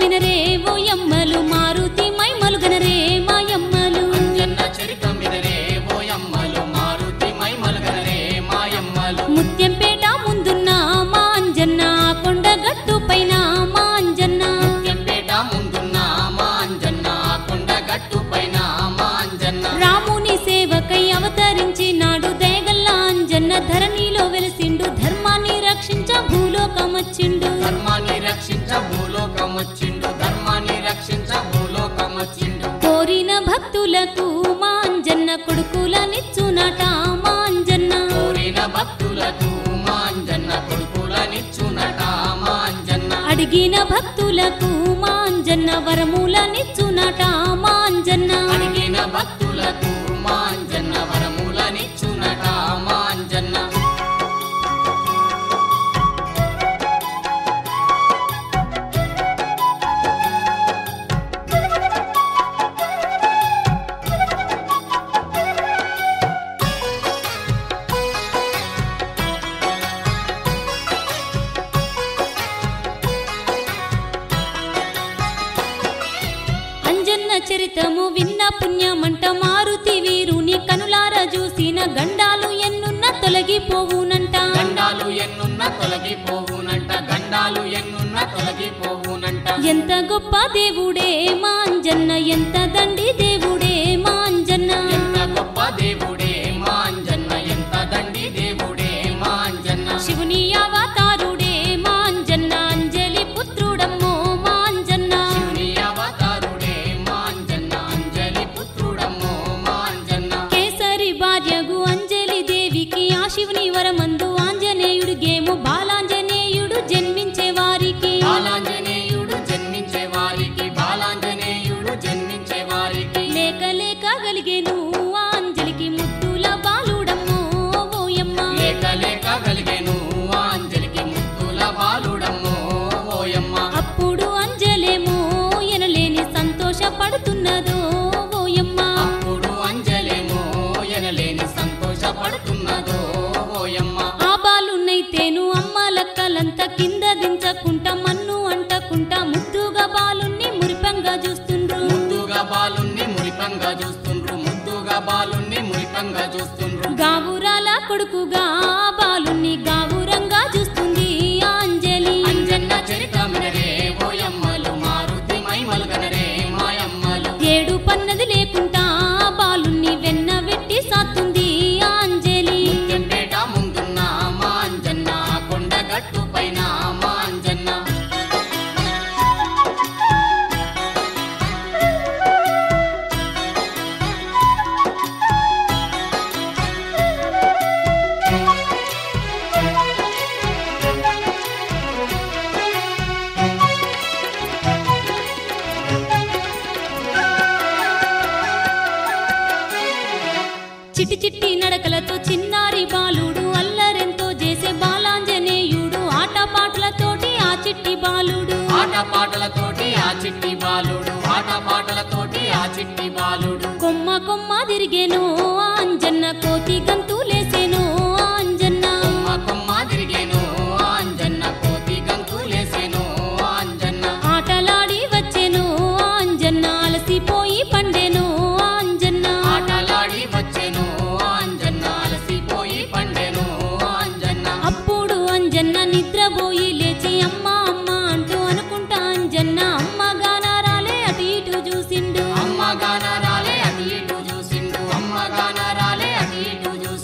చరితమినరే ఓయమ్మలు మారుతి మైమలుగనరే మాయమ్మలు అంజన్న చరితం వినరే ఓయమ్మలు మారుతి మైమలుగనరే మాయమ్మలు ముత్యంపేట ముందున్న మా అంజన్న కొండ గట్టు పైన మా అంజన్న ఎంపేట ముందున్న మా అంజన్న కొండ గట్టు పైన మా అంజన్న రాముని సేవకై అవతరించినాడు దయగల్ల అంజన్న ధరణిలో వెలిసిండు ధర్మాన్ని రక్షించ భూలోకమొచ్చిండు ధర్మాన్ని రక్షించ భూలోకం వచ్చిండు ధర్మాన్ని రక్షించ భూలోకం వచ్చిండు కోరిన భక్తులకు మా అంజన్న కొడుకులనిచ్చునట మా అంజన్న కోరిన భక్తులకు మా అంజన్న కొడుకులనిచ్చునట మా అంజన్న అడిగిన భక్తులకు మా అంజన్న వరములనిచ్చునట మా అంజన్న అడిగిన భక్తులకు మా అంజన్న వరములనిచ్చునట మా అంజన్న అంజన్న చరితము విన్న పుణ్యమంట మారుతి వీరుని కనులార చూసిన గండాలు ఎన్నున్న తొలగిపోవునంట గండాలు ఎన్నున్న తొలగిపోవునంట గండాలు ఎన్నున్న తొలగిపోవునంట ఎంత గొప్ప దేవుడే మా అంజన్న ఎంత దండి దేవుడే మా అంజన్న ఎంత గొప్ప దేవుడే మా అంజన్న ఎంత దండి దేవుడే మా అంజన్న శివుని అవతారుడే మా అంజన్న అంజలి పుత్రుడమ్మో మా అంజన్న శివుని అవతారుడే మా అంజన్న అంజలి పుత్రుడమ్మో మా అంజన్న కేసరి భార్యగు అంజలి దేవికి ఆ శివుని వరమందు ఆంజనేయుడు గేము బాలాంజనేయుడు జన్మించే వారికి బాలాంజనేయుడు జన్మించే వారికి బాలాంజనేయుడు జన్మించే వారికి లేక లేక కలిగేను ఆ అంజలికి ముద్దుల బాలుడమ్మో ఓయమ్మ లేక లేక కలిగేను ఆ అంజలికి ముద్దుల బాలుడమ్మో ఓయమ్మ అప్పుడు అంజలేమో ఎనలేని సంతోషపడుతున్నదో ఓయమ్మ అప్పుడు అంజలేమో ఎనలేని సంతోషపడుతున్నదో ఓయమ్మ ఆ బాలున్నైతేను అమ్మ లక్కలంతా కింద దించకుంటా మన్ను అంటకుంటా ముద్దుగా బాలుణ్ణి మురిపంగా చూస్తుండ్రు ముద్దుగా బాలుణ్ణి మురిపంగా చూస్తుండ్రు ముద్దుగా బాలుణ్ణి మురిపంగా చూస్తుండ్రు గావురాల కొడుకుగా ఆ బాలుణ్ణి గావురంగా చూస్తుంది ఆ అంజలి అంజన్న చరితమినరే ఓయమ్మలు మారుతి మైమలుగనరే మాయమ్మలు ఏడు పన్నది లేకుండా ఆ బాలుణ్ణి వెన్న వెట్టి సాత్తుంది ఆ అంజలి ముత్యంపేట ముందున్న మా అంజన్న కొండ గట్టు పైన మా అంజన్న చిట్టి చిట్టి నడకలతో చిన్నారి బాలుడు అల్లరెంతో చేసే బాలాంజనేయుడు ఆటపాటలతోటి ఆ చిట్టి బాలుడు ఆట పాటలతోటి ఆ చిట్టి బాలుడు ఆట పాటలతోటి ఆ చిట్టి బాలుడు కొమ్మ కొమ్మ తిరిగేను ఆ అంజన్న కోతి గంతులేసేను ఆ అంజన్న కొమ్మ కొమ్మ తిరిగేను ఆ అంజన్న కోతి గంతులేసేను ఆ అంజన్న ఆటలాడి వచ్చేను ఆ అంజన్న అలసిపోయి పండేను ఆ అంజన్న ఆటలాడి వచ్చెను ఆ అంజన్న అలసిపోయి పండెను ఆ అంజన్న అప్పుడు అంజన్న నిద్రపోయి లేచి అమ్మ అమ్మ అంటూ అనుకుంటా అంజన్న అమ్మ గానారాలే అటు ఇటు చూసిండు అమ్మ గానారాలే అటు ఇటు చూసిండు అమ్మ గానారాలే అటు ఇటు చూసిండు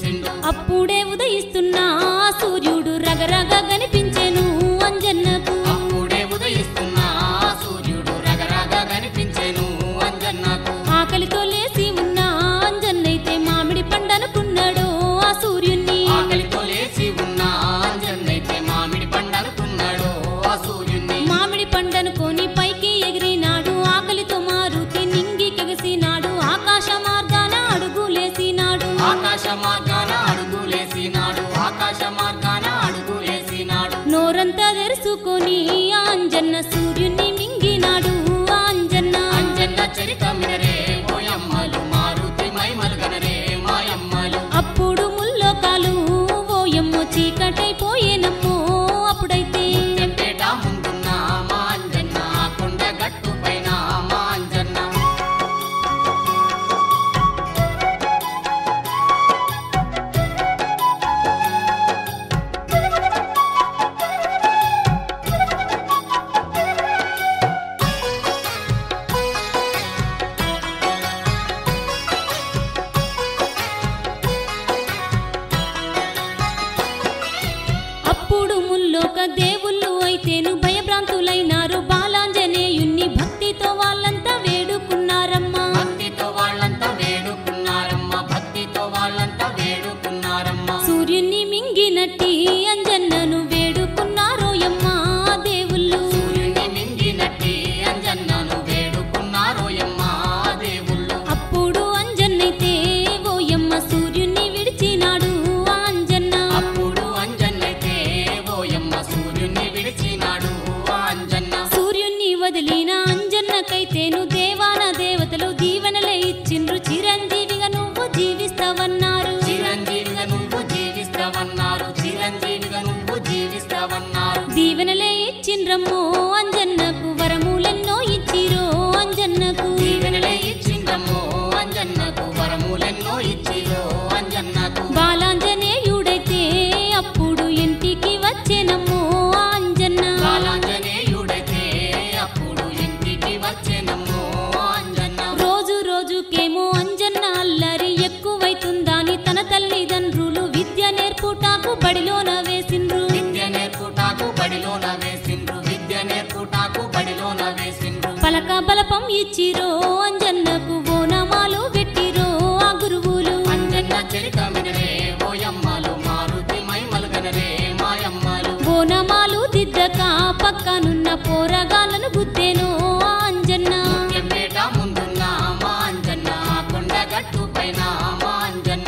వేసిండ్రు చిరంజీవిగా నువ్వు జీవిస్తావన్నారు చిరంజీవిగా నువ్వు జీవిస్తావన్నారు చిరంజీవిగా నువ్వు జీవిస్తావన్నారు దీవెనలే ఇచ్చిండ్రమ్మో అంజన్నకు వరములెన్నో ఇచ్చిరో అంజన్నకు దీవెనలే ఇచ్చిందమ్మో అంజన్నకు వరములెన్నో ఇచ్చిరో అంజన్నకు బాలాంజనేయుడైతే అప్పుడు ఇంటికి వచ్చేనమ్మో అంజన్న బాలాంజనేయుడైతే అప్పుడు ఇంటికి వచ్చెనమ్మో అంజన్న రోజు రోజుకేమో అంజన్న అల్లరి ఎక్కువైతుందని తన తల్లిదండ్రులు విద్య నేర్పుటాకు బడిలోన వేసిండ్రు విద్య నేర్పుటాకు బడిలోన వేసిండ్రు విద్య నేర్పుటాకు బడిలోన వేసిండ్రు పలక బలపం ఇచ్చిరో అంజన్నకు ఓనమాలు పెట్టిరో ఆ గురువులు అంజన్న చరితమినరే ఓయమ్మలు మారుతి మైమలుగనరే మాయమ్మలు ఓనమాలు దిద్దక పక్కనున్న పోరగాళ్ళను గుద్దేనో ఆ అంజన్న ముఖ్యపేట ముందున్న మా అంజన్న కొండ గట్టు పైన మా అంజన్న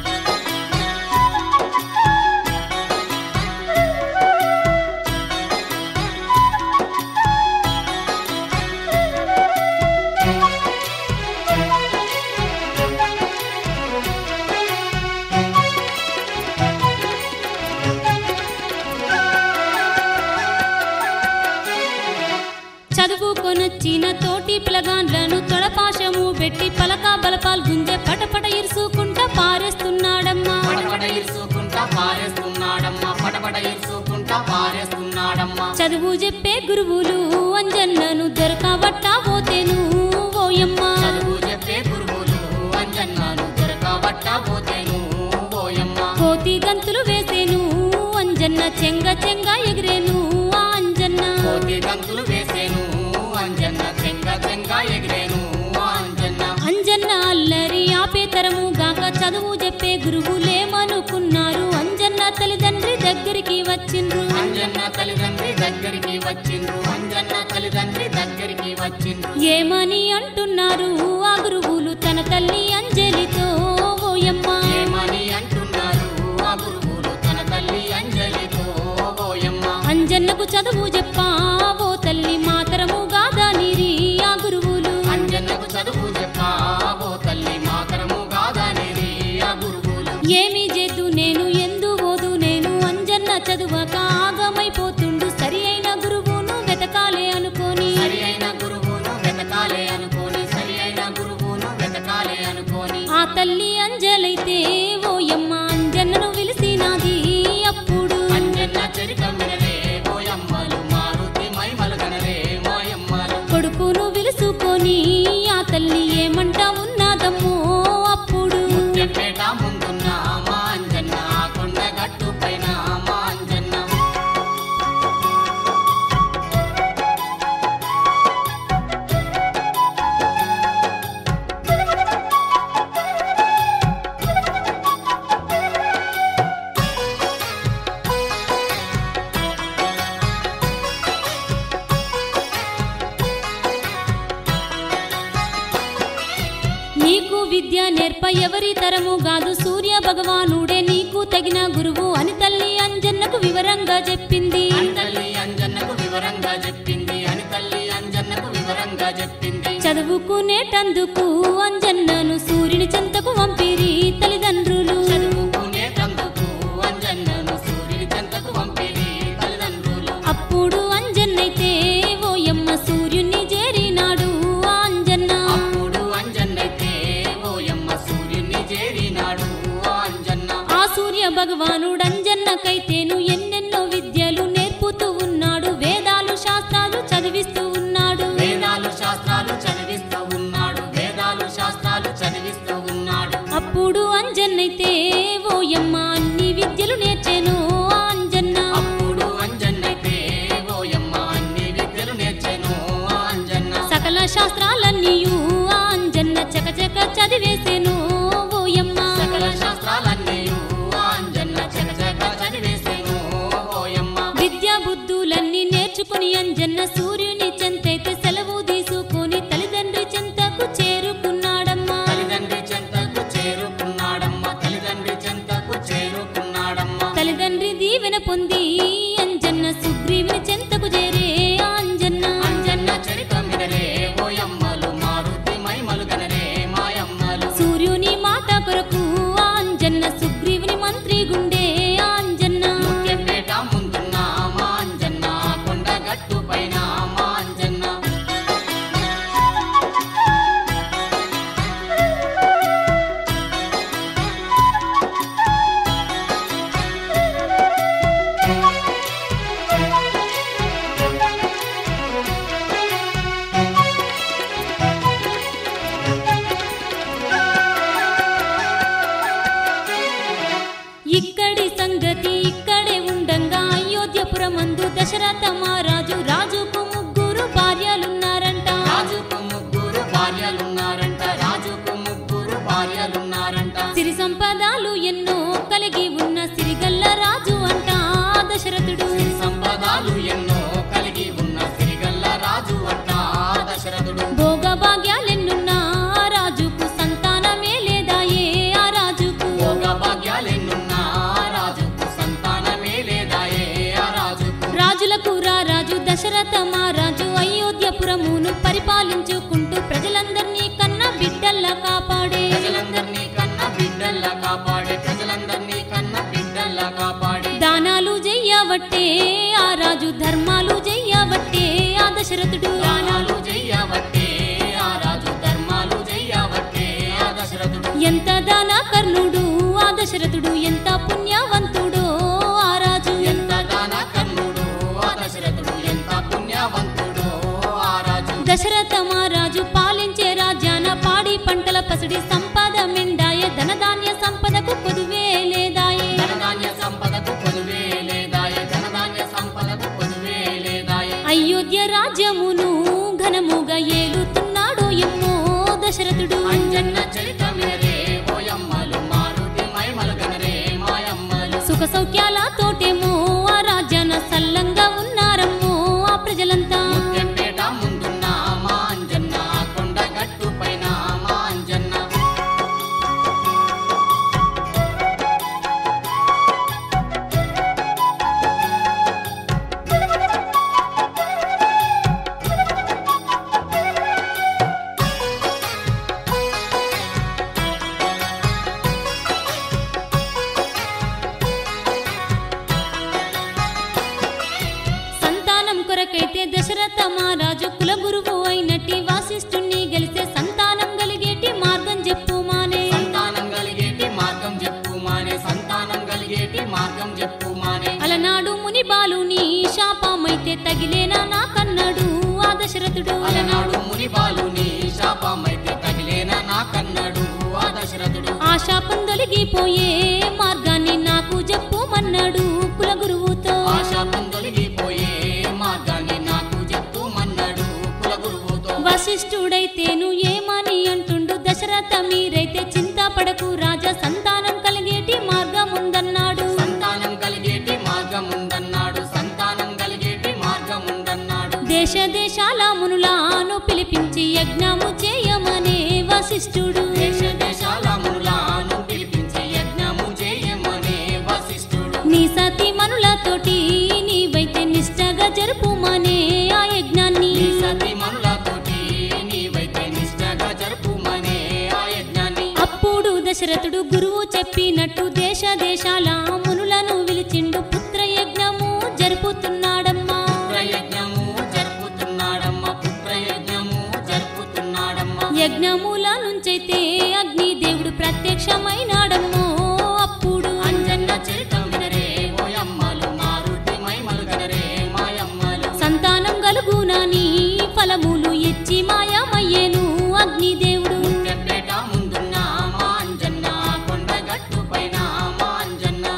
చదువుకొనొచ్చిన తోటి పిలగాండ్లను తొడపాశము పెట్టి పలక బలపాలు గుంజె పటపట ఇరుసుకుంటా పారేస్తున్నాడమ్మా పడబడ ఇరుసుకుంటా పారేస్తున్నాడమ్మా పడబడ ఇరుసుకుంటా పారేస్తున్నాడమ్మా చదువు చెప్పే గురువులు అంజన్నను దొరకబట్టా పోతేను ఓయమ్మా చదువు చెప్పే గురువులు అంజన్నను దొరకబట్ట పోతేను ఓయమ్మ కోతి గంతులు వేసేను అంజన్న చెంగ చెంగ ఎగిరేను ఆ అంజన్న కోటి గంతులు వేసేను అంజన్న చెంగ చెంగ ఎగిరేను అంజన్న అంజన్న అల్లరి ఆపేతరము గాక చదువు చెప్పే గురువులేమనుకున్నారు అంజన్న తల్లిదండ్రి దగ్గరికి వచ్చిండ్రు అంజన్న తల్లిదండ్రి దగ్గరికి వచ్చిండ్రు అంజన్న తల్లిదండ్రి దగ్గరికి వచ్చిండ్రు ఏమని అంటున్నారు ఆ గురువులు తన తల్లి అంజలితో ఓయమ్మ ఏమని అంటున్నారు ఆ గురువులు తన తల్లి అంజలితో ఓయమ్మ అంజన్నకు చదువు చెప్పా ఓ తల్లి మాతరము గాదానిరి ఆ గురువులు అంజన్నకు చదువు చెప్పా ఓ తల్లి మాతరము కాదనేది ఆ గురువులు ఏమి చేద్దు నేను ఎందు ఓదు నేను అంజన్న చదువక ఆగమైపోతుండు సరి అయిన గురువును వెతకాలే అనుకోని సరి అయిన గురువును వెతకాలే అనుకోని సరి అయిన గురువును వెతకాలే అనుకోని ఆ తల్లి అంజలైతే ఓయమ్మ అంజన్నను పిలిచినాది అప్పుడు అంజన్న చరితమినరే ఓయమ్మలు మారుతి మైమలుగనరే మాయమ్మలు కొడుకును విలుసుకొని ఆ తల్లి ఏమంటా ఉన్నదమ్మో అప్పుడు ముత్యంపేట ముందున్న మా అంజన్న కొండ గట్టు పైన మా అంజన్న నీకు విద్య నేర్ప ఎవరి తరము కాదు సూర్య భగవానుడే నీకు తగిన గురువు అని తల్లి అంజన్నకు వివరంగా చెప్పింది అని తల్లి అంజన్నకు వివరంగా చెప్పింది అని తల్లి అంజన్నకు వివరంగా చెప్పింది చదువుకునేటందుకు అంజన్నను సూర్యుని చెంతకు పంపిరి తల్లిదండ్రులు చదువుకునేటందుకు అంజన్నను సూర్యుని చెంతకు పంపిరి తల్లిదండ్రులు అప్పుడు అంజన్నైతే ఓయమ్మ సూర్యుని చేరినాడు ఆ అంజన్న అప్పుడు అంజన్నైతే ఓయమ్మ సూర్యుని చేరినాడు అంజన్న ఆ సూర్య భగవానుడు అంజన్నకైతేను ఎన్నెన్నో విద్యలు నేర్పుతూ ఉన్నాడు వేదాలు శాస్త్రాలు చదివిస్తూ ఉన్నాడు వేదాలు శాస్త్రాలు చదివిస్తూ ఉన్నాడు వేదాలు శాస్త్రాలు చదివిస్తూ ఉన్నాడు అప్పుడు అంజన్నైతే ఓయమ్మ అన్ని విద్యలు నేర్చెను ఆ అంజన్న అప్పుడు అంజన్నైతే ఓయమ్మ అన్ని విద్యలు నేర్చెను అంజన్న సకల శాస్త్రాలన్నీయు ఆ అంజన్న చకచక చదివేసెను ఓయమ్మ సకల శాస్త్రాలన్నీ అంజన్న చకచక చదివేసెను ఓయమ్మ విద్యా బుద్ధులన్నీ నేర్చుకుని అంజన్న సూర్యుని చెంతైతే సెలవు తీసుకుని తల్లిదండ్రి చెంతకు చేరుకున్నాడమ్మా తల్లిదండ్రి చెంతకు చేరుకున్నాడమ్మ తల్లిదండ్రి చెంతకు చేరుకున్నాడమ్మ తల్లిదండ్రి ఉన్నారంట సిరి సంపదాలు ఎన్నో కలిగి ఉన్న సిరిగల్ల రాజు అంట దశరథుడు సిరి సంపదాలు ఎన్నో కలిగి ఉన్న సిరిగల్ల రాజు అంట దశరథుడు భోగ భాగ్యాలెన్నున్నా రాజుకు సంతానమే లేదాయే ఆ రాజుకు భోగ భాగ్యాలెన్నున్నా రాజుకు సంతానమే లేదాయే ఆ రాజుకు రాజులకు రాజు దశరథ మహారాజు అయోధ్యపురమును పరిపాలించుకుంటూ ప్రజలందరినీ కన్నా బిడ్డల్లా కాపాడే ప్రజలందరినీ కన్న బిడ్డల్లా కాపాడే ప్రజలందరినీ కన్న బిడ్డల్లా కాపాడే దానాలు చెయ్యవట్టే ఆ రాజు ధర్మాలు చెయ్యవట్టే ఆ దశరథుడు దానాలు చెయ్యవట్టే ఆ రాజు ధర్మాలు చెయ్యవట్టే ఆ దశరథుడు ఎంత దాన కర్ణుడు ఆ దశరథుడు ఎంత పుణ్యవంతుడో ఆ రాజు ఎంత దాన కర్ణుడు ఆ దశరథుడు ఎంత పుణ్యవంతుడు ఆ రాజు దశరథ మహారాజు పాలించే రాజ్యాన పాడి పంటల పసిడి సంపద మెండాయ ధనధాన్య సంపదకు కొదువే లేదాయే ధనధాన్య సంపదకు పొదువే లేదాయే ధనధాన్య సంపదకు పొదువే లేదాయే అయోధ్య రాజ్యమును ఘనముగా ఏలుతున్నాడు ఎమ్మో దశరథుడు అంజన్న చరితమినరే ఓయమ్మలు మారుతి మైమలగనరే మాయమ్మలు సుఖ సౌఖ్యాల తోటేమో ఆ రాజ్యాన సల్లంగా ఉన్నారమ్మో ఆ ప్రజలంతా ముత్యంపేట ముందున్న మా అంజన్న కొండ గట్టు పైన మా అంజన్న సంతానం కొరకైతే దశరథ మహారాజు కుల గురువు అయినట్టి వాసిష్ఠుణ్ణి గెలిసే సంతానం కలిగేటి మార్గం చెప్పు మానే సంతానం కలిగేటి మార్గం చెప్పు మానే సంతానం కలిగేటి మార్గం చెప్పు మానే అలనాడు ముని బాలుని శాపమైతే తగిలేనా నా కన్నాడు ఆ దశరథుడు అలనాడు ముని బాలుని శాపమైతే తగిలేనా నా కన్నడు ఆ దశరథుడు ఆ శాపం తొలగిపోయే మార్గాన్ని నాకు చెప్పుమన్నాడు కుల గురువుతో ఆ శాపం తొలగిపోయే మార్గాన్ని నాకు చెప్తూ మన్నాడు కుల గురువుతో వశిష్ఠుడైతేను ఏమని అంటుండు దశరథ మీరైతే చింతపడకు రాజా సంతానం కలిగేటి మార్గం ఉందన్నాడు సంతానం కలిగేటి మార్గం ఉందన్నాడు సంతానం కలిగేటి మార్గం ఉందన్నాడు దేశ దేశాల మునులాను పిలిపించి యజ్ఞము చేయమనే వశిష్ఠుడు దేశ దేశాల మునులాను పిలిపించి యజ్ఞము చేయమనే వశిష్ఠుడు నీ సతీ మనులతోటి నీవైతే నిష్టగా జరుపుమనే ఆ యజ్ఞాన్ని నీ సతి మనులతోటి నీవైతే నిష్టగా జరుపుమనే ఆ యజ్ఞాన్ని అప్పుడు దశరథుడు గురువు చెప్పినట్టు దేశ దేశాల మునులను విలిచిండు పుత్ర యజ్ఞము జరుపుతున్నాడమ్మా పుత్రయజ్ఞము జరుపుతున్నాడమ్మ పుత్రయజ్ఞము జరుపుతున్నాడమ్మ యజ్ఞముల నుంచైతే అగ్నిదేవుడు ప్రత్యక్షమైనాడమ్మో అప్పుడు అంజన్న చరితం వినరే ఓయమ్మలు మారుతి మైమలుగనరే మాయమ్మలు సంతానం గలుగునని ఫలములు ఇచ్చి మాయమయ్యేను అగ్నిదేవుడు ముత్యంపేట ముందున్న మా అంజన్న కొండ గట్టు పైన మా అంజన్న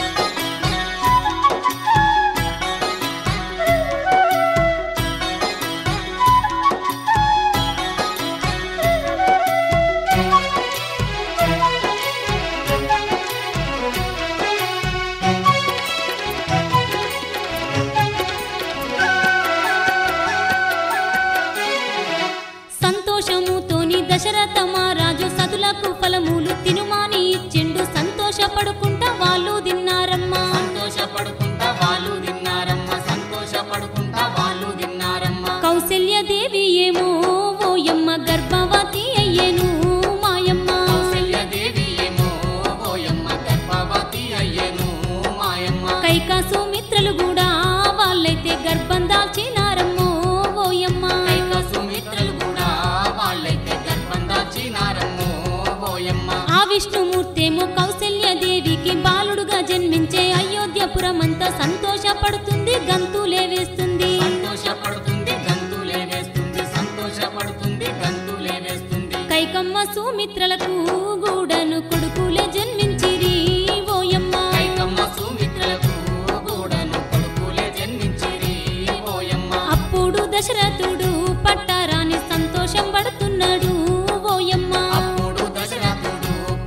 సంతోషముతోని దశరథ మహారాజు సదులకు ఫలములు తినుమాని ఇచ్చిండు సంతోషపడుకుంటా వాళ్ళు తిన్నారమ్మా సంతోషపడుకుంటా వాళ్ళు తిన్నారమ్మ సంతోషపడుకుంటా వాళ్ళు తిన్నారమ్మ కౌశల్య దేవి ఏమో ఓయమ్మ గర్భవతి అయ్యేను మాయమ్మ కౌసల్యదేవి ఏమో ఓయమ్మ గర్భవతి అయ్యను మాయమ్మ కైకా సుమిత్రలు కూడా వాళ్ళైతే గర్భం దాల్చినారమ్మో ఓయమ్మ కైక సుమిత్రలు కూడా వాళ్ళైతే గర్భం దాచినారమ్మో ఓయమ్మ ఆ విష్ణుమూర్తేమో కౌశల్య దేవికి బాలుడుగా జన్మించే అయోధ్యపురమంతా సంతోషపడుతుంది గంతులే వేస్తుంది సంతోషపడుతుంది గంతులే వేస్తుంది సంతోషపడుతుంది గంతులే వేస్తుంది కైకమ్మ సుమిత్రలకు గూడను కొడుకులే జన్మించిరి ఓయమ్మ కైకమ్మ సుమిత్రలకు కూడాను కొడుకులే జన్మించిరి ఓయమ్మ అప్పుడు దశరథుడు పట్టారాని సంతోషం పడుతున్నాడు ఓయమ్మ అప్పుడు దశరథుడు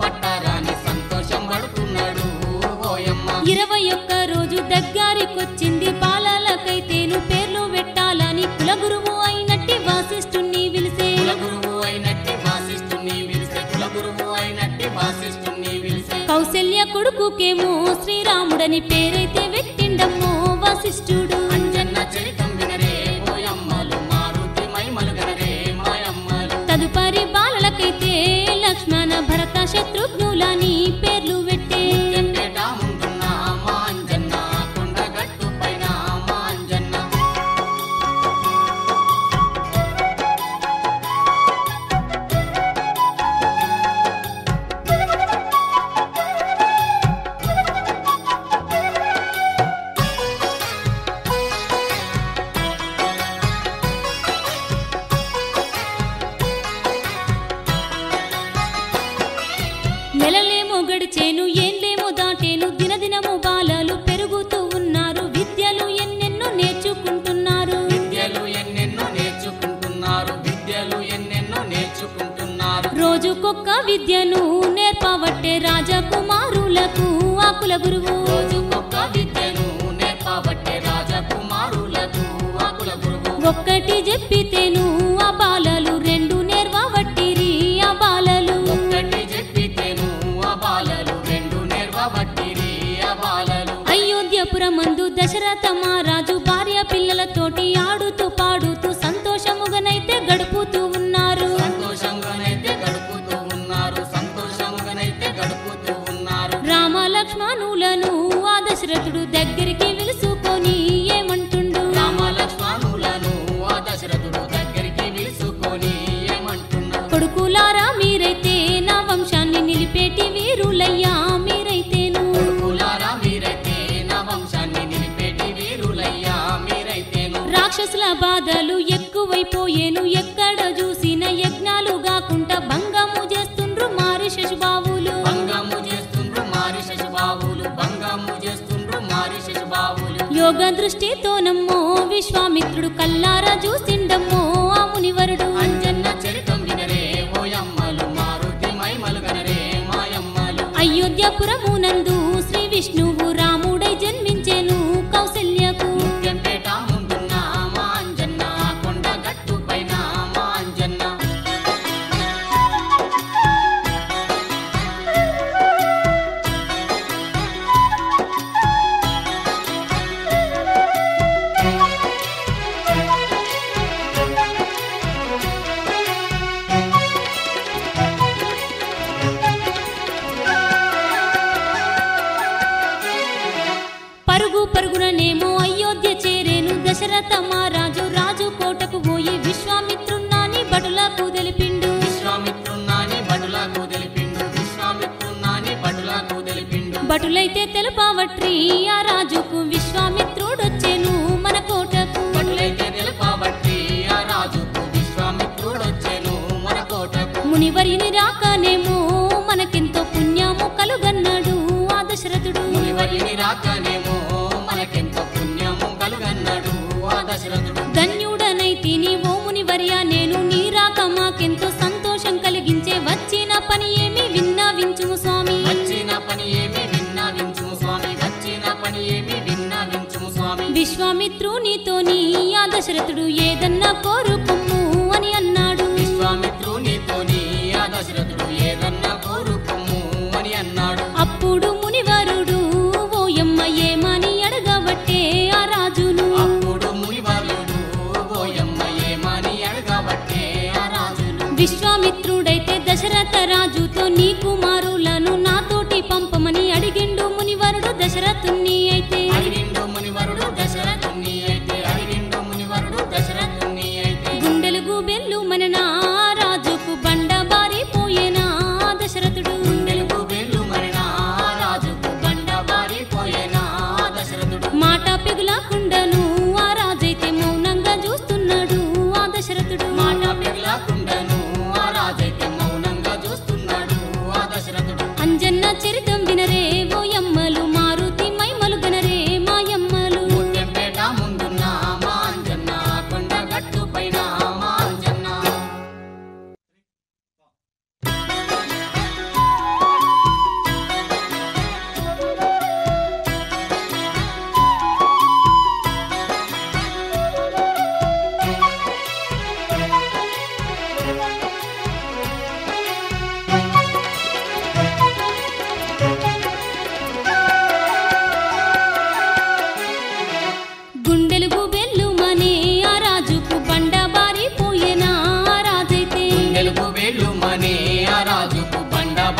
శిష్టుని పిలిసే కౌశల్య కొడుకుకేమో శ్రీరాముడని పేరైతే పెట్టిండమ్మో వశిష్ఠుడు అంజన్న చరితం వినరే ఓయమ్మలు మారుతి మైమలు గనరే మాయమ్మలు తదుపరి బాలలకైతే లక్ష్మణ భరత శత్రుఘ్నులని పేర్లు పెట్టే ఎంపేట ముందున్న మా అంజన్న కొండగట్టు పైన మా అంజన్న నెలలేమో గడిచేను ఏంలేమో దాటేను దినదినము బాలలు పెరుగుతూ ఉన్నారు విద్యలు ఎన్నెన్నో నేర్చుకుంటున్నారు విద్యలు ఎన్నెన్నో నేర్చుకుంటున్నారు విద్యలు ఎన్నెన్నో నేర్చుకుంటున్నారు రోజుకొక్క విద్యను నేర్పవట్టే రాజకుమారులకు ఆకుల గురువు రోజుకొక్క విద్యను నేర్పబట్టే రాజకుమారులకు ఆకుల గురువు ఒక్కటి చెప్పితేను ఆ బాలలు రెండు నేర్వవట్టిరి ఆ బాలలు ఒక్కటి చెప్పితేను ఆ బాలలు రెండు నేర్వబట్టిరి ఆ బాలలు అయోధ్యపురమందు దశరథ మహారాజు భార్య పిల్లలతోటి ఆడుతూ పాడుతూ సంతోషముగానైతే గడుపుతూ ఉన్నారు సంతోషంగానైతే గడుపుతూ ఉన్నారు సంతోషంగానైతే గడుపుతూ ఉన్నారు రామ లక్ష్మణులను ఆ దశరథుడు దగ్గరికి పిలుసుకొని ఏమంటుండు రామ లక్ష్మణులను ఆ దశరథుడు దగ్గరికి పిలుచుకొని ఏమంటున్నాడు కొడుకులారా మీరైతే నా వంశాన్ని నిలిపేటి వీరులయ్యా మీరైతేను కొడుకులారా మీరైతే నా వంశాన్ని నిలిపేటి వీరులయ్యా మీరైతేను రాక్షసుల బాధలు ఎక్కువైపోయేను ఎక్కడ చూసిన యజ్ఞాలు కాకుండా భంగము చేస్తుండ్రు మారి శశుబాబులు భంగము చేస్తుండ్రు మారి శశుబాబులు భంగము చేస్తుండ్రు మారి శశుబాబులు యోగ దృష్టితోనమ్మో విశ్వామిత్రుడు కల్లారా చూసిండమ్మో ఆ మునివరుడు అంజన్న చరితం వినరే ఓయమ్మలు మారుతి మైమలు గనరే మాయమ్మలు అయోధ్యపురమునందు శ్రీ విష్ణువు రాముడై జన్మించెను కౌసల్యకు ముత్యంపేట ముందున్న మా అంజన్న కొండ గట్టు పైన మా అంజన్న పరుగు పరుగుననేమో అయోధ్య చేరేను దశరథ మహారాజు రాజు కోటకు పోయి విశ్వామిత్రున్నాని బటులకు తెలిపిండు విశ్వామిత్రున్నాని బడులకు తెలిపిండు విశ్వామిత్రున్నాని బడులకు తెలిపిండు బటులైతే తెలుపవట్రి ఆ రాజుకు విశ్వామిత్రుడొచ్చెను మన కోటకు బడులైతే నిలపబట్టి ఆ రాజుకు విశ్వామిత్రుడొచ్చెను మన కోటకు మునివరిని రాకనేమో మనకెంతో పుణ్యము కలుగన్నాడు ఆ దశరథుడు మునివరిని రాకనేమో మనకెంతో పుణ్యము కలుగన్నాడు ఆ దశరథుడు ధన్యుడనైతిని ఓ మునివర్య నేను నీ రాక మాకెంతో సంతోషం కలిగించే వచ్చిన పని ఏమి విన్నవించుము స్వామి వచ్చిన పని ఏమి విన్నవించుము స్వామి వచ్చిన పని ఏమి విన్నవించుము స్వామి విశ్వామిత్రునితోని ఆ దశరథుడు ఏదన్నా కోరుకుము అని అన్నాడు విశ్వామిత్రునితోని ఆ దశరథుడు ఏదన్నా కోరుకుము అని అన్నాడు అప్పుడు మునివరుడు ఓయమ్మ ఏమని అడగబట్టే ఆ రాజును అప్పుడు మునివర్యుడు ఓయమ్మ ఏమని అడగబట్టే ఆ రాజులు విశ్వామిత్రుడైతే దశరథ రాజుతో నీ కుమారులను నాతోటి పంపమని అడిగిండు మునివరుడు దశరథుణ్ణి అయితే అడిగిండు మునివరుడు దశరథుని అయితే అడిగిండు మునివరుడు దశరథుని అయితే గుండెలు గుబెల్లు మననా రాజుకు బండ బారిపోయేనా దశరథుడు తెలుగు వేలు మరినా రాజుకు బండ బారిపోయేనా దశరథుడు మాట పిగులకుండను ఆ రాజైతే మౌనంగా చూస్తున్నాడు ఆ దశరథుడు మాట పెగలకుండను ఆ రాజైతే మౌనంగా చూస్తున్నాడు ఆ దశరథుడు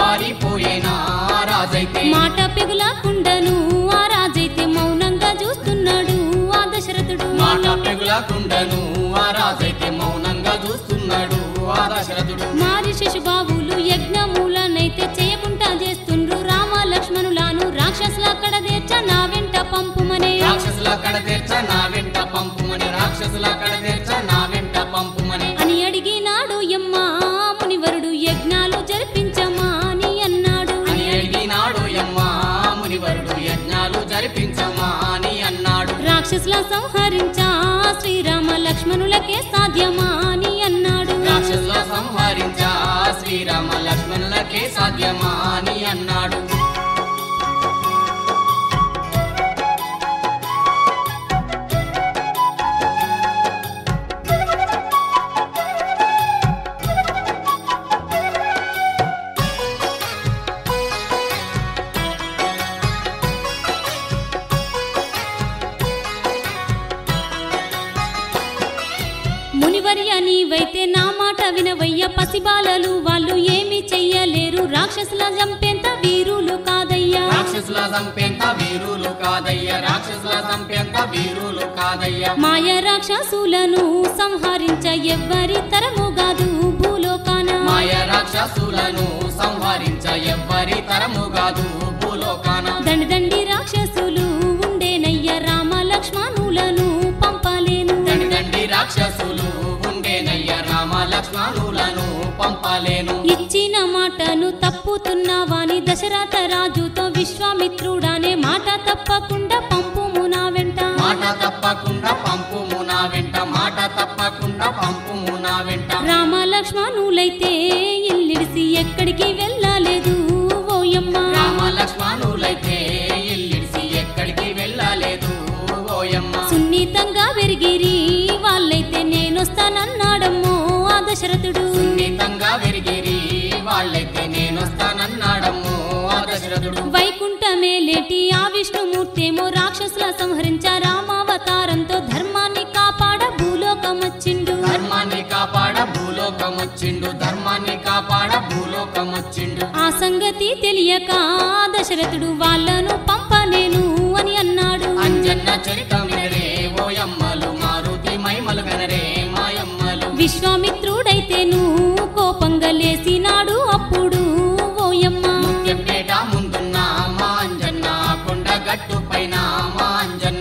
పారిపోయేనా రాజైతే మాట పెగులకుండను ఆ రాజైతే మౌనంగా చూస్తున్నాడు ఆ దశరథుడు మాట పెగులకుండను ఆ రాజైతే మౌనంగా చూస్తున్నాడు ఆ దశరథుడు మారి శిశుబాబులు యజ్ఞమూలనైతే చేయకుండా చేస్తుండ్రు రామ లక్ష్మణులాను రాక్షసుల అక్కడ తీర్చ నా వెంట పంపుమనే రాక్షసుల కడ తీర్చ నా వెంట పంపుమని రాక్షసుల కడ తీర్చ నా వెంట పంపుమని అని అడిగినాడు యమ్మ మునివరుడు యజ్ఞాలు జరిపించమా అని అన్నాడు అని అడిగినాడు యమ్మా మునివరుడు యజ్ఞాలు జరిపించమా అని అన్నాడు రాక్షసుల సంహరించా శ్రీరామ లక్ష్మణులకే సాధ్యమా అని అన్నాడు రాక్షసుల సంహరించా శ్రీరామ లక్ష్మణులకే సాధ్యమా అని అన్నాడు మునివర్య నీవైతే నా మాట వినవయ్య పసిబాలలు వాళ్ళు ఏమి చెయ్యలేరు రాక్షసుల చంపేంత వీరులు కాదయ్యా రాక్షసుల సంపెంత వీరులు కాదయ్య రాక్షసుల సంపెంత వీరులు కాదయ్య మాయ రాక్షసులను సంహరించ ఎవ్వరి తరము కాదు భూలోకాన మాయ రాక్షసులను సంహరించ ఎవ్వరి తరము కాదు భూలోకాన దండి దండి రాక్షసులు ఉండేనయ్య రామ లక్ష్మణులను పంపలేను దండి దండి రాక్షసులు ఉండేనయ్య రామ లక్ష్మణులను పంపలేను ఇచ్చిన మాటను తప్పుతున్నావాని దశరథ రాజుతో విశ్వామిత్రుడానే మాట తప్పకుండా పంపుము నా వెంట మాట తప్పకుండా పంపుము నా వెంట మాట తప్పకుండా పంపుము నా వెంట రామ లక్ష్మణులైతే ఇల్లిడిసి ఎక్కడికి వెళ్ళలేదు ఓయమ్మ రామ లక్ష్మణులైతే ఇల్లిడిసి ఎక్కడికి వెళ్ళలేదు ఓయమ్మ సున్నితంగా పెరిగిరి వాళ్ళైతే నేనొస్తానన్నాడమ్మో ఆ దశరథుడు సున్నితంగా విరిగిరి వాళ్ళైతే నేనొస్తానన్నాడమ్ము ఆ దశరథుడు వైకుంఠమే లేటి ఆ విష్ణుమూర్తేమో రాక్షసుల సంహరించ రామావతారంతో ధర్మాన్ని కాపాడ భూలోకమొచ్చిండు ధర్మాన్ని కాపాడ భూలోకం వచ్చిండు ధర్మాన్ని కాపాడ భూలోకం వచ్చిండు ఆ సంగతి తెలియక ఆ దశరథుడు వాళ్ళను పంపనేను అని అన్నాడు అంజన్న చరితం వినరే ఓయమ్మలు మారుతి మైమలు గనరే మాయమ్మలు విశ్వామిత్రుడైతేను కోపంగా లేసినాడు అప్పుడు ఓయమ్మ ముత్యంపేట ముందున్న మా అంజన్న కొండ గట్టు పైన మా అంజన్న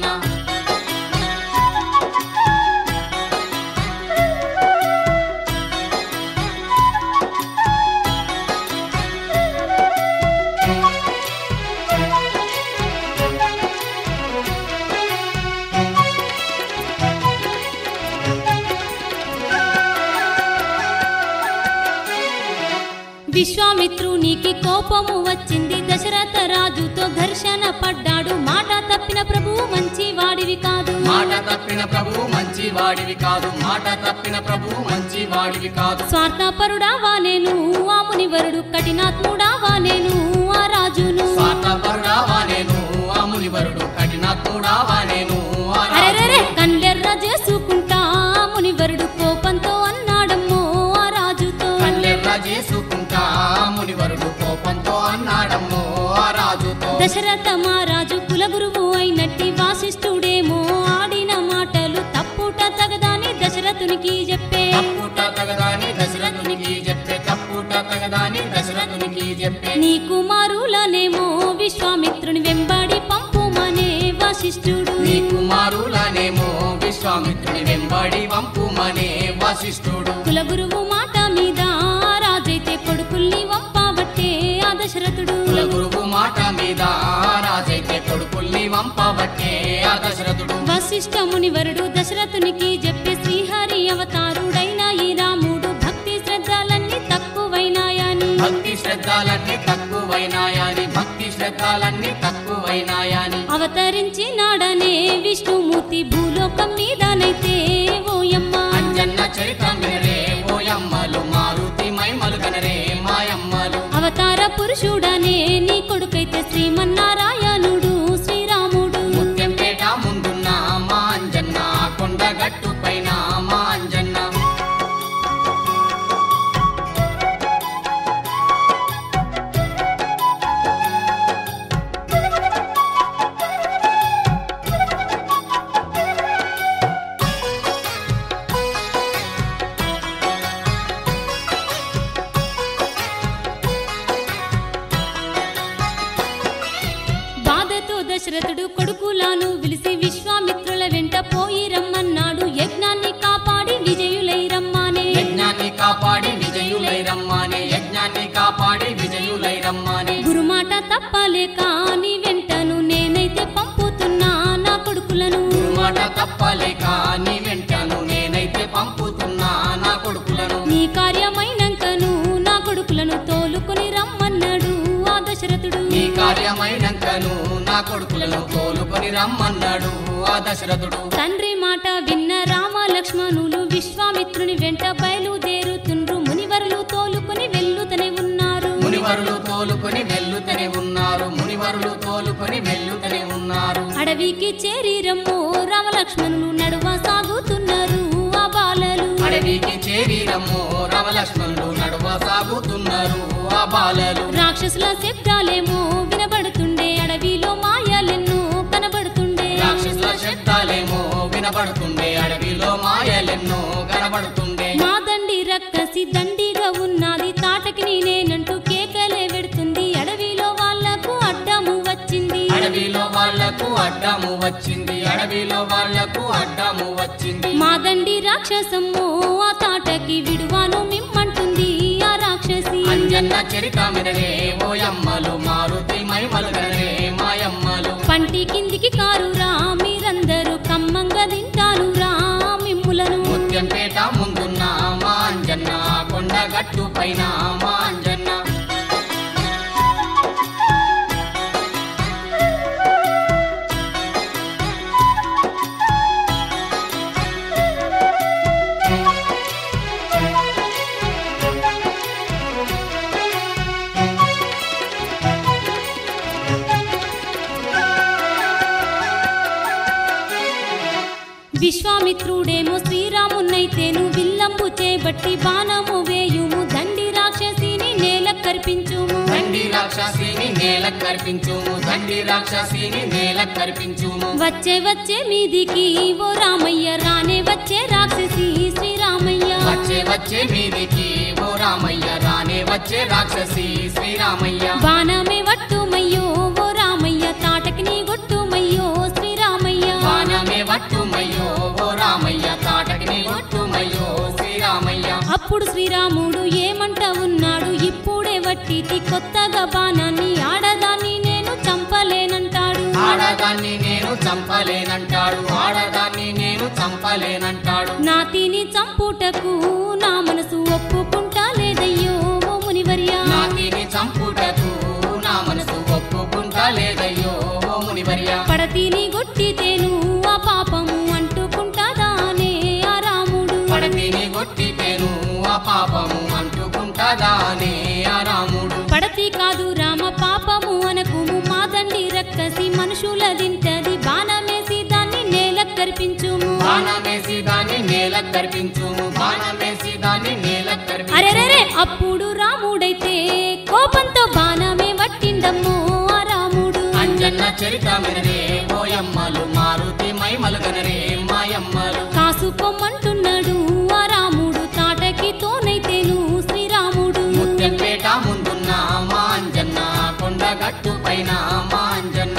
విశ్వామిత్రునికి కోపము వచ్చింది దశరథ రాజుతో ఘర్షణ పడ్డాడు మాట తప్పిన ప్రభువు మంచి వాడివి కాదు మాట తప్పిన ప్రభు మంచి వాడివి కాదు మాట తప్పిన ప్రభు మంచి వాడివి కాదు స్వార్థపరుడావా నేను ఆ మునివరుడు కఠినాత్ముడావా నేను ఆ రాజును స్వార్థపరుడావా నేను ఆ మునివరుడు కఠినాత్ముడావా నేను ఆ రాజు. అరెరెరె కళ్ళెర్ర చేసుకుంటా ఆ మునివరుడు కోపంతో అన్నాడమ్మో ఆ రాజుతో కళ్ళెర్ర చేసుకుంటా మునివరుడు కోపంతో అన్నాడమ్మో ఆ రాజుతో దశరథ మహారాజు కులగురువు అయినట్టి వాసిష్ఠుడేమో ఆడిన మాటలు తప్పుట తగదాని దశరథునికి చెప్పే తప్పుట తగదాని దశరథునికి చెప్పే తప్పుట తగదాని దశరథునికి చెప్పే నీ కుమారులనేమో విశ్వామిత్రుని వెంబడి పంపుమనే వశిష్ఠుడు నీ కుమారులనేమో విశ్వామిత్రుని వెంబడి వంపుమనే వశిష్ఠుడు కులగురువు మాట మీద ఆ రాజైతే కొడుకుల్ని వంపబట్టే ఆ దశరథుడు కుల గురువు మాట మీద రాజైతే కొడుకుల్ని వంపబట్టే ఆ దశరథుడు వశిష్ఠ మునివరుడు దశరథునికి చెప్పే శ్రీహరి అవతారుడైన ఈ రాముడు భక్తి శ్రద్ధలన్నీ తక్కువైనాయని భక్తి శ్రద్ధలన్నీ తక్కువైనాయని భక్తి శ్రద్ధలన్నీ తక్కువైనాయని అవతరించినాడనే విష్ణుమూర్తి భూలోకం మీదనైతే ఓయమ్మ అంజన్న చరితం వినరే ఓయమ్మలు మారుతి మైమలు గనరే మాయమ్మలు అవతార పురుషుడనే నీ కొడుకైతే శ్రీమన్నారాయణుడు శ్రీరాముడు ముత్యంపేట ముందున్న మా అంజన్న కొండ గట్టు పైన మా అంజన్న దశరథుడు కొడుకులాను విలిసి విశ్వామిత్రుల వెంట పోయి రమ్మన్నాడు యజ్ఞాన్ని కాపాడి విజయులై రమ్మానే యజ్ఞాన్ని కాపాడి విజయులై రమ్మానే యజ్ఞాన్ని కాపాడి విజయులై రమ్మానే గురుమాట తప్పలేక నీ వెంటను నేనైతే పంపుతున్నా నా కొడుకులను మాట తప్పలేక నీ వెంటను నేనైతే పంపుతున్నా నా కొడుకులను నీ కార్యమైనంకను నా కొడుకులను తోలుకొని రమ్మన్నాడు ఆ దశరథుడు నీ కార్యమైనంకను నా కొడుకులను తోలుకొని రమ్మన్నాడు ఆ దశరథుడు తండ్రి మాట విన్న రామ లక్ష్మణులు విశ్వామిత్రుని వెంట బయలుదేరుతుండ్రు మునివరులు తోలుకొని వెళ్ళుతనే ఉన్నారు మునివరులు తోలుకొని వెళ్ళుతనే ఉన్నారు మునివరులు తోలుకొని వెళ్ళుతనే ఉన్నారు అడవికి చేరిరమ్మో రామ లక్ష్మణులు నడువ సాగుతున్నారు ఆ బాలలు అడవికి చేరిరమ్మో రమలక్ష్మణులు నడువ సాగుతున్నారు ఆ బాలలు రాక్షసుల శబ్దాలేమో వినబడుతుండే అడవిలో మాయలెన్నో కనబడుతుండే రాక్షసుల శబ్దాలేమో వినబడుతుండే అడవిలో మాయలెన్నో కనబడుతుండే మా దండి రక్కసి దండిగా ఉన్నది తాటకి నేనంటూ కేకలే పెడుతుంది అడవిలో వాళ్లకు అడ్డము వచ్చింది అడవిలో వాళ్లకు అడ్డము వచ్చింది అడవిలో వాళ్లకు అడ్డము వచ్చింది మా దండి రాక్షసమ్మో ఆ తాటకి విడువాను మిమ్మంటుంది ఆ రాక్షసి అంజన్న చరితమిరనే ఓయమ్మలు మారుతి మైమలుగనే మాయమ్మలు పంటి కిందికి కారురా మీరందరూ కమ్మంగా తింటాను రా మిమ్ములను ముత్యంపేట ముందున్న మా అంజన్న కొండ గట్టు పైన మా అంజన్న విశ్వామిత్రుడేమో శ్రీరామున్నైతేను విల్లంబు చేబట్టి బాణము వేయుము దండి రాక్షసిని నేల కర్పించుము దండి రాక్షసిని నేల కర్పించుము దండి రాక్షసిని నేల కర్పించుము వచ్చే వచ్చే మీదికి ఓ రామయ్య రానే వచ్చే రాక్షసి శ్రీరామయ్య వచ్చే వచ్చే మీదికి ఓ రామయ్య రానే వచ్చే రాక్షసి శ్రీరామయ్య బాణమే వట్టుమయ్యో ఓ రామయ్య తాటకి నీ గొట్టుమయ్యో శ్రీరామయ్య బాణమే వట్టుమయ్యో ఓ రామయ్య తాటకిని ఒట్టుమయ్యో శ్రీరామయ్య అప్పుడు శ్రీరాముడు ఏమంట ఉన్నాడు ఇప్పుడే వట్టిటి కొత్తగా బాణాన్ని ఆడదాన్ని నేను చంపలేనంటాడు ఆడదాన్ని నేను చంపలేనంటాడు ఆడదాన్ని నేను చంపలేనంటాడు నా తిని చంపుటకు నా మనసు ఒప్పుకుంటా లేదయ్యో ఓ మునివర్య నాతిని చంపుటకు నా మనసు ఒప్పుకుంటా లేదయ్యో ఓ మునివర్య పడతిని గొట్టితేను ఆ పాపము అంటుకుంటాదానే ఆ రాముడు పడతిని కొట్టితేను ఆ పాపము అంటుకుంటాదానే ఆ రాముడు పడతి కాదు రామ పాపము అనకుము మా దండి రక్కసి మనుషుల దింటది బాణమేసి దాన్ని నేల కర్పించుము బాణమేసి దాన్ని నేల కర్పించుము బాణమేసి దాన్ని నేల కర్పించు అరెరెరే అప్పుడు రాముడైతే కోపంతో బాణమే వట్టిండమ్మో ఆ రాముడు అంజన్న చరితమిరనే ఓయమ్మలు మారుతి మైమలుగనరే మాయమ్మలు కాసుకోమంటున్నాడు ఆ రాముడు తాటకి తోనైతేను శ్రీరాముడు ముత్యంపేట ముందున్న మా అంజన్న కొండ గట్టు పైన మా అంజన్న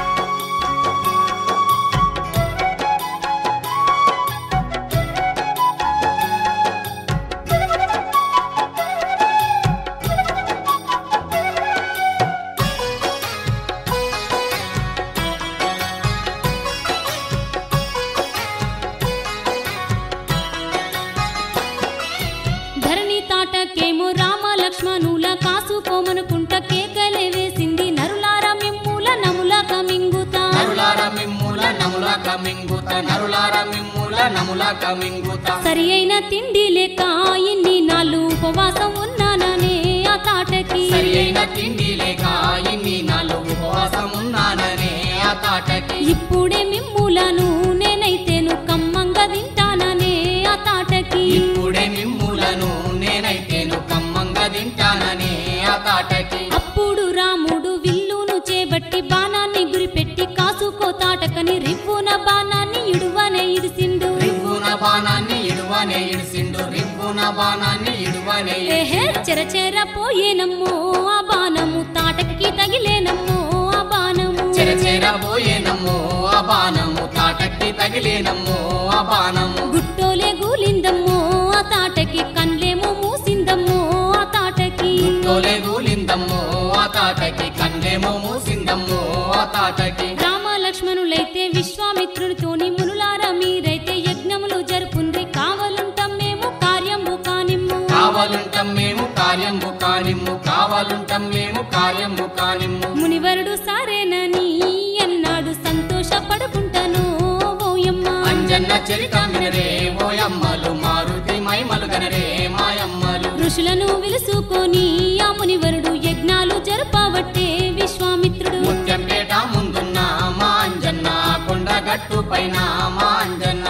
ధరణి తాటకేమో రామ లక్ష్మణుల కాసుకోమనుకుంట కేకలే వేసింది నరులార మిమ్ముల నముల కమింగుతా నరులార మిమ్ముల నముల కమింగుత నరులార మిమ్ముల నముల కమింగుత సరి అయిన తిండి లేక ఇన్ని నాళ్ళు ఉపవాసం ఉన్నాననే ఆ తాటకి సరి అయిన తిండి లేక ఇన్ని నాలుగు ఉపవాసం ఉన్నాననే ఆ తాటకి ఇప్పుడే మిమ్ములను నేనైతేను కమ్మంగా తింటాననే ఆ తాటకి ఇప్పుడే మిమ్ములను నేనైతేను కమ్మంగా తింటాననే ఆ తాటకి అప్పుడు రాముడు విల్లును చేబట్టి బాణాన్ని గురిపెట్టి కాసుకో తాటకని రివ్వున బాణాన్ని ఇడువనే ఇడిసిండు రివ్వున బాణాన్ని ఇడువనే ఇడిసిండు రివ్వున బాణాన్ని ఇడువనే ఏహే చెరచెర పోయేనమ్మో ఆ బాణము తాటకి తగిలేనమ్మో ఆ బాణము చెరచెర పోయి కన్నేమో మూసిందమ్మో ఆ తాతకి రామ లక్ష్మణులైతే విశ్వామిత్రునితోని మునులారా మీరైతే యజ్ఞములు జరుపుండ్రి కావలుంటాం మేము కార్యంబు కానిమ్ము కావాలుంటాం మేము కార్యంబు కానిమ్ము కావాలుంటాం మేము కార్యంబు కానిమ్ము మునివరుడు సరేనని అన్నాడు సంతోషపడుకుంటాను ఓయమ్మ అంజన్న చరిత వినరే ఓయమ్మలు మారుతి మైమలు గనరే మాయమ్మలు ఋషులను విలుసుకొని ఆ మునివరుడు యజ్ఞాలు జరపవట్టే విశ్వామిత్రుడు ముత్యంపేట ముందున్న మా అంజన్న కొండ గట్టు పైన మా అంజన్న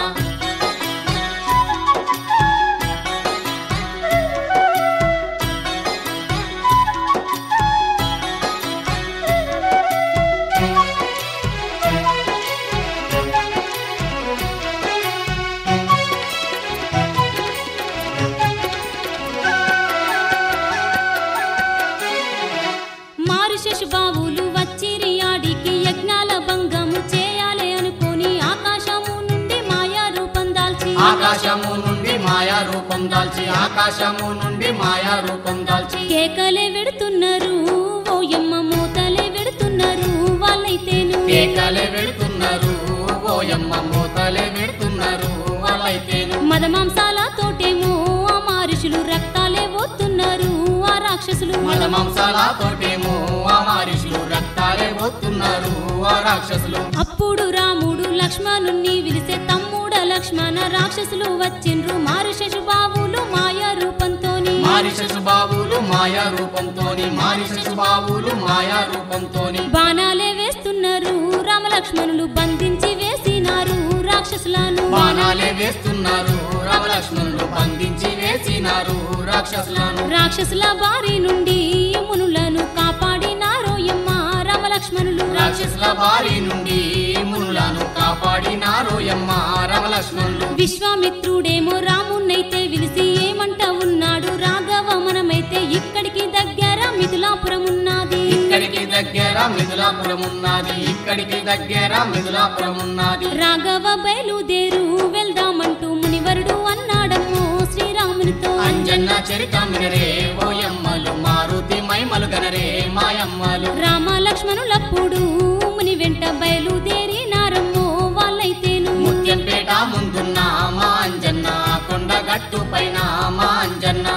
మారు శశుబావులు వచ్చిరి ఆడికి యజ్ఞాల భంగము చేయాలి అనుకొని ఆకాశము నుండి మాయా రూపం దాల్చి ఆకాశము నుండి మాయా రూపం దాల్చి ఆకాశము నుండి మాయా రూపం దాల్చి కేకలే వెడుతున్నారు ఓయమ్మ మూతలే వెడుతున్నారు వాళ్ళైతేను కేకలే వెడుతున్నారు ఓయమ్మ మూతలే వెడుతున్నారు వాళ్ళైతేను మదమాంసాల తోటేమో ఆ మారుషులు రక్తాలే పోతున్నారు ఆ రాక్షసులు మద మాంసాల తోటేమో ఆ మారిషులు రక్తాలే పోతున్నారు ఆ రాక్షసులు అప్పుడు రాముడు లక్ష్మణుణ్ణి విలిసే తమ్ముడ లక్ష్మణ రాక్షసులు వచ్చిండ్రు మారు శశుబావులు మాయా రూపంతోని మారి శశుబాబులు మాయా రూపంతోని మారి శశుబాబులు మాయా రూపంతోని బాణాలే వేస్తున్నారు రామలక్ష్మణులు బంధించి వేసినారు రాక్షసులను బాణాలే వేస్తున్నారు రామలక్ష్మణులు బంధించి వేసినారు రాక్షసులను రాక్షసుల బారి నుండి మునులను కాపాడినారోయమ్మ రామలక్ష్మణులు రాక్షసుల బారి నుండి మునులను కాపాడినారోయమ్మ రామలక్ష్మణులు విశ్వామిత్రుడేమో రామున్నైతే విలిసి ఏమంట ఉన్నాడు రాఘవ మనమైతే ఇక్కడికి దగ్గర మిథులాపురం ఉన్నది ఇక్కడికి దగ్గర మిథులాపురం ఉన్నది ఇక్కడికి దగ్గర మిథులాపురం ఉన్నది రాఘవ బయలుదేరు వెళ్దామంటూ మునివరుడు అన్నాడమ్మో శ్రీరామునితో అంజన్న చరిత మినరే ఓయమ్మలు మారుతి మైమలు గనరే మాయమ్మలు రామ లక్ష్మణులప్పుడు ముని వెంట బయలుదేరినారమ్మో వాళ్ళైతేను ముత్యంపేట ముందున్న మా అంజన్న కొండ గట్టు పైన మా అంజన్న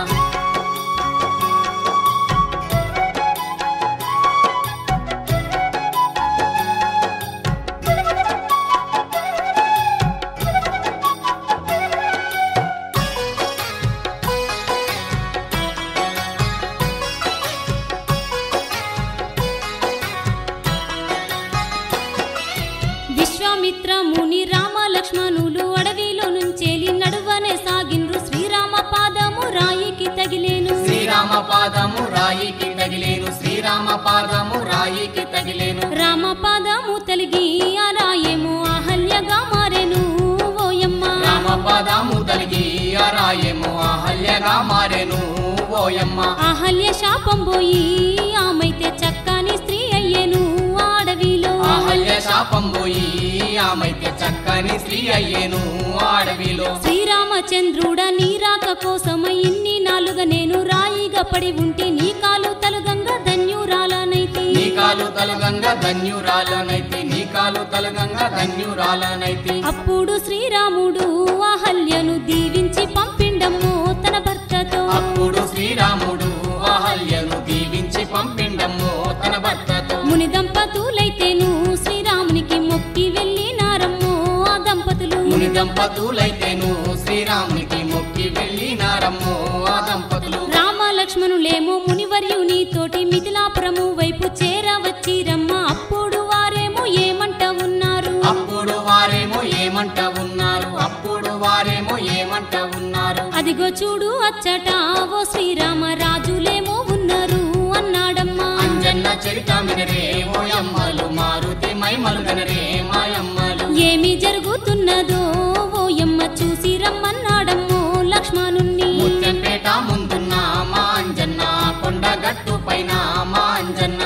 విశ్వామిత్ర ముని రామ లక్ష్మణులు అడవిలో నుంచేలి నడువనే సాగిండ్రు శ్రీరామ పాదము రాయికి తగిలేను శ్రీరామ పాదము రాయికి తగిలేను శ్రీరామ పాదము రాయికి తగిలేను రామ పాదము తలిగి ఆ రాయేమో అహల్యగా మారెను ఓయమ్మ రామ పాదము తలిగి అరాయేమో అహల్యగా మారెను ఓయమ్మ అహల్య శాపం పోయి ఆమైతే చక్కని స్త్రీ అయ్యేను ఆ అడవిలో అహల్య శాపం పోయి ఆమైతే చక్కని స్త్రీ అయ్యేను అడవిలో శ్రీరామచంద్రుడ నీ రాక కోసమై ఇన్ని నాలుగ నేను రాయిగా పడి ఉంటే నీ కాలు తలుగంగా ధన్యురాలనైతి నీ కాలు తలుగంగా ధన్యురాలనైతి నీ కాలు తలుగంగా ధన్యురాలనైతి అప్పుడు శ్రీరాముడు అహల్యను దీవించి పంపిండమ్మో తన భర్తతో అప్పుడు శ్రీరాముడు అహల్యను దీవించి పంపిండమ్మో తన భర్తతో ముని దంపతులైతేను శ్రీరామునికి మొక్కి వెళ్ళినారమ్మో ఆ దంపతులు ముని దంపతులైతేను శ్రీరామునికి మొక్కి వెళ్ళినారమ్మో ఆ దంపతులు రామ లక్ష్మణులేమో మునివర్యుని తోటి మిథిలాపురము వైపు చేరవచ్చిరమ్మ అప్పుడు వారేమో ఏమంట ఉన్నారు అప్పుడు వారేమో ఏమంట ఉన్నారు అప్పుడు వారేమో ఏమంట ఉన్నారు అదిగో చూడు అచ్చట ఓ శ్రీరామ రాజులేమో ఉన్నారు అన్నాడమ్మా అంజన్న చరిత మినరే ఓయమ్మలు మారుతి మైమలు గనరే మాయమ్మలు ఏమి జరుగుతున్నదో ఓయమ్మ చూసి రమ్మన్నాడమ్మో లక్ష్మణుణ్ణి ముత్యంపేట ముందున్న మా అంజన్న కొండ గట్టు పైన మా అంజన్న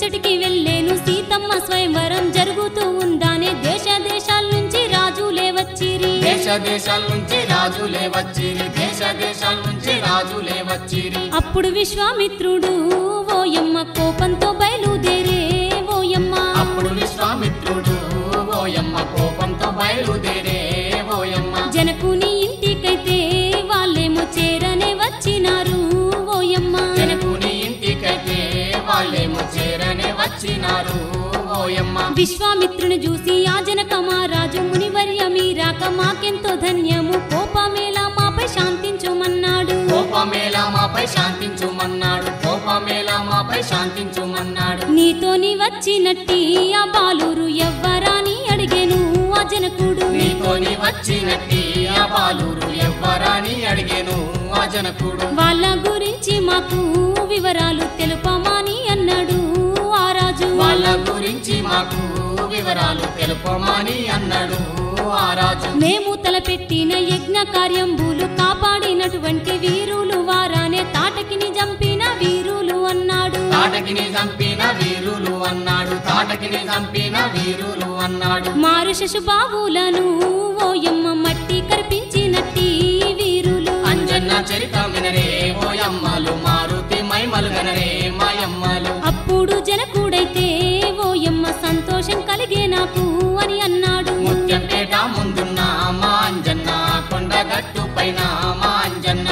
ముచ్చటికి వెళ్ళేను సీతమ్మ స్వయంవరం జరుగుతూ ఉందానే దేశ దేశాల నుంచి రాజులే వచ్చిరి దేశ దేశాల నుంచి రాజులే వచ్చిరి దేశ దేశాల నుంచి రాజులే వచ్చిరి అప్పుడు విశ్వామిత్రుడు ఓయమ్మ కోపంతో బయలుదేరే ఓయమ్మ అప్పుడు విశ్వామిత్రుడు ఓయమ్మ కోపంతో బయలుదేరే ఓయమ్మ జనకుని ఇంటికైతే వాళ్ళేమో చేరనే వచ్చినారు ఓయమ్మ జనకుని ఇంటికైతే వాళ్ళేమో చేరనే వచ్చినారు ఓయమ్మ విశ్వామిత్రుని చూసి ఆ జనక మహారాజు మునివర్య మీరాక మాకెంతో ధన్యము కోపమేలా మాపై శాంతించుమన్నాడు కోపమేలా మాపై శాంతించుమన్నాడు కోపమేలా మాపై శాంతించుమన్నాడు నీతోని వచ్చినట్టి ఆ బాలురు ఎవ్వరాని అడిగెను ఆ జనకుడు నీతోని వచ్చినట్టి ఆ బాలురు ఎవ్వరాని అడిగేను ఆ జనకుడు వాళ్ళ గురించి మాకు వివరాలు తెలుపమని అన్నాడు ఆ రాజు వాళ్ళ గురించి మాకు వివరాలు తెలుపమని అన్నాడు ఆ రాజు మేము తలపెట్టిన యజ్ఞ కార్యంబులు కాపాడినటువంటి వీరులు వారానే తాటకిని చంపిన వీరులు అన్నాడు తాటకిని చంపిన వీరులు అన్నాడు తాటకిని చంపిన వీరులు అన్నాడు మారు శశుబాబులను ఓయమ్మ మట్టి కర్పించినట్టి వీరులు అంజన్న చరితం వినరే ఓయమ్మలు మారుతి మైమలు గనరే మాయమ్మలు అప్పుడు జనకుడైతే ఓయమ్మ సంతోషం కలిగే నాకు అని అన్నాడు ముత్యంపేట ముందున్న మా అంజన్న కొండ గట్టు పైన మా అంజన్న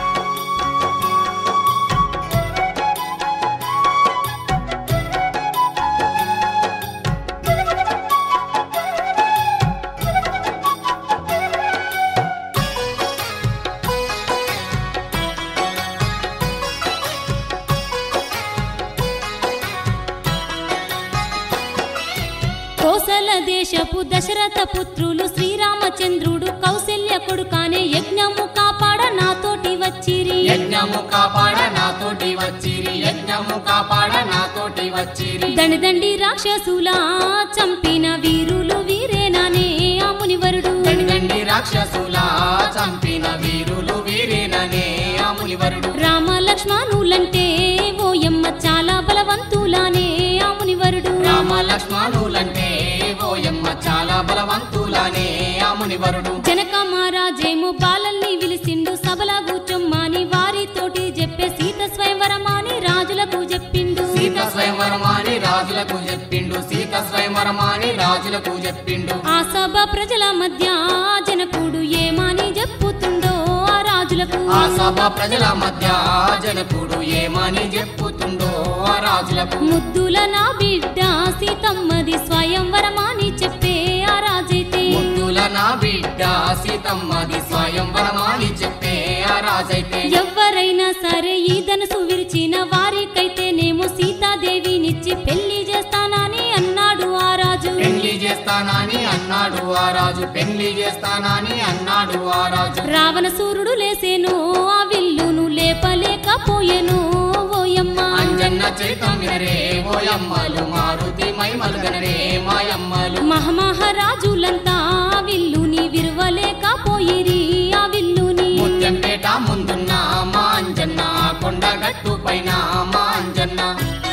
కోసల దేశపు దశరథ పుత్రులు శ్రీరామచంద్రుడు కౌశల్య కొడుకానే యజ్ఞము కాపాడ నాతోటి వచ్చిరి యజ్ఞము కాపాడ నాతోటి వచ్చిరి యజ్ఞము కాపాడ నాతోటి వచ్చిరి దండి దండి రాక్షసుల చంపిన వీరులు వీరేనానే ఆ మునివరుడు దండి దండి రాక్షసుల చంపిన వీరులు వీరేననే ఆ మునివరుడు రామ లక్ష్మణులంటే ఓయమ్మ చాలా బలవంతులానే ఆ మునివరుడు రామ లక్ష్మణులంటే ఓయమ్మ చాలా బలవంతులానే ఆ మునివరుడు జనక మహారాజేమో బాలల్ని విలిసిండు సభల కూర్చొమ్మని వారితోటి చెప్పే సీత స్వయంవరమాని రాజులకు చెప్పిండు సీత స్వయంవరమాని రాజులకు చెప్పిండు సీత స్వయంవరమాని రాజులకు చెప్పిండు ఆ సభ ప్రజల మధ్య ఆ జనకుడు ఏమని చెప్పుతుండో ఆ రాజులకు ఆ సభ ప్రజల మధ్య జనకుడు ఏమని చెప్పుతుండో ఆ రాజులకు ముద్దుల నా బిడ్డ సీతమ్మది స్వయంవరమాని చెప్పే ఆ రాజైతే ముద్దుల నా బిడ్డ సీతమ్మది స్వయంవరమాని చెప్పే ఆ రాజైతే ఎవ్వరైనా సరే ఈ ధనుసు విరిచిన వారికైతేనేమో సీతాదేవినిచ్చి పెళ్లి చేస్తానని అన్నాడు ఆ రాజు పెళ్లి చేస్తానని అన్నాడు ఆ రాజు పెళ్లి చేస్తానని అన్నాడు ఆ రాజు రావణ సూర్యుడు లేసేను ఆ విల్లును లేపలేకపోయెను ఓయమ్మ అంజన్న చైతం వినరే ఓయమ్మలు మారుతి మైమలు గనరే మాయమ్మలు మహమహారాజులంతా ఆ విల్లుని విరువలేకపోయిరి ఆ విల్లుని ముత్యంపేట ముందున్న మా అంజన్న కొండ గట్టు పైన మా అంజన్న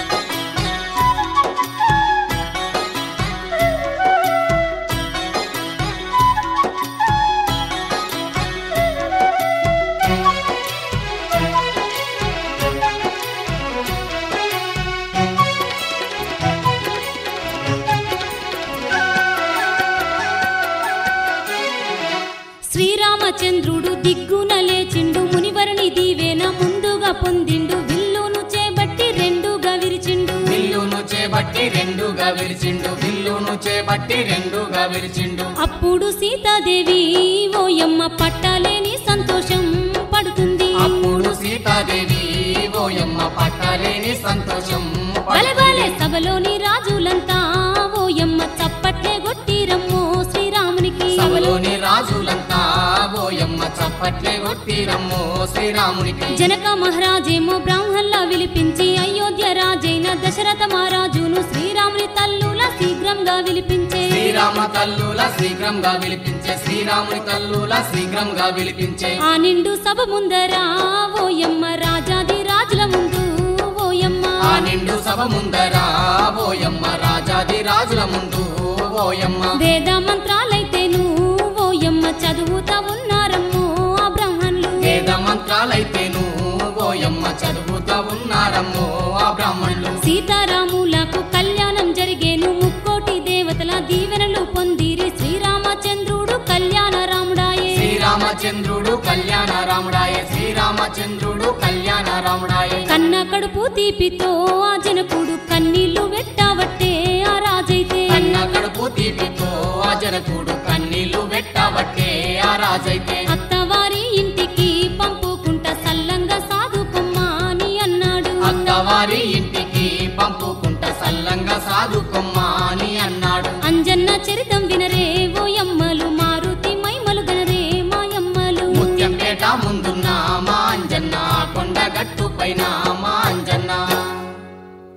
శ్రీరామచంద్రుడు దిగ్గున లేచిండు మునివరుని దీవెన ముందుగా పొందిండు విల్లును చేబట్టి రెండుగా విరిచిండు విల్లును చేబట్టి రెండుగా విరిచిండు విల్లును చేబట్టి రెండుగా విరిచిండు అప్పుడు సీతాదేవి ఓయమ్మ పట్టలేని సంతోషం పడుతుంది అప్పుడు సీతాదేవి ఓయమ్మ పట్టలేని సంతోషం బలబాలే సభలోని రాజులంతా ఓయమ్మ చప్పట్లే గొట్టిరమ్మో శ్రీరామునికి సభలోని రాజులంతా ఓయమ్మ చప్పట్లే కొట్టిరమ్మో శ్రీరామునికి జనక మహారాజేమో బ్రాహ్మణుల విలిపించి అయోధ్య రాజైన దశరథ మహారాజును శ్రీరాముని తల్లుల శీఘ్రంగా విలిపించే శ్రీరామ తల్లుల శీఘ్రంగా విలిపించే శ్రీరాముని తల్లుల శీఘ్రంగా విలిపించే ఆ నిండు సభ ముందర ఓయమ్మ రాజాది రాజుల ముందు ఓయమ్మ ఆ నిండు సభ ముందరా ఓయమ్మ రాజాది రాజుల ముందు ఓయమ్మ వేద మంత్రాలైతేను ఓయమ్మ చదువుతా ఉన్నారమ్మో ఆ బ్రాహ్మణులు వేద మంత్రాలైతేను ఓయమ్మ చదువుతా ఉన్నారమ్మో ఆ బ్రాహ్మణులు సీతారాములకు కళ్యాణం జరిగేను ముక్కోటి దేవతల దీవెనలు పొందిరి శ్రీరామచంద్రుడు కళ్యాణ రాముడాయే శ్రీరామచంద్రుడు కళ్యాణ రాముడాయే శ్రీరామచంద్రుడు కళ్యాణ రాముడాయే కన్న కడుపు తీపితో ఆ జనకుడు కన్నీళ్లు వెట్టావట్టే ఆ రాజైతే కన్న కడుపు తీపితో ఆ జనకుడు కన్నీళ్లు వెట్టబట్టే ఆ రాజైతే అత్తవారి ఇంటికి పంపుకుంట సల్లంగా సాధుకొమ్మా అని అన్నాడు అత్తవారి ఇంటికి పంపుకుంట సల్లంగా సాధుకొమ్మా అని అన్నాడు అంజన్న చరితం వినరే ఓయమ్మలు మారుతి మైమలు గనరే మాయమ్మలు ముత్యంపేట ముందున్న మా అంజన్న కొండ గట్టు పైన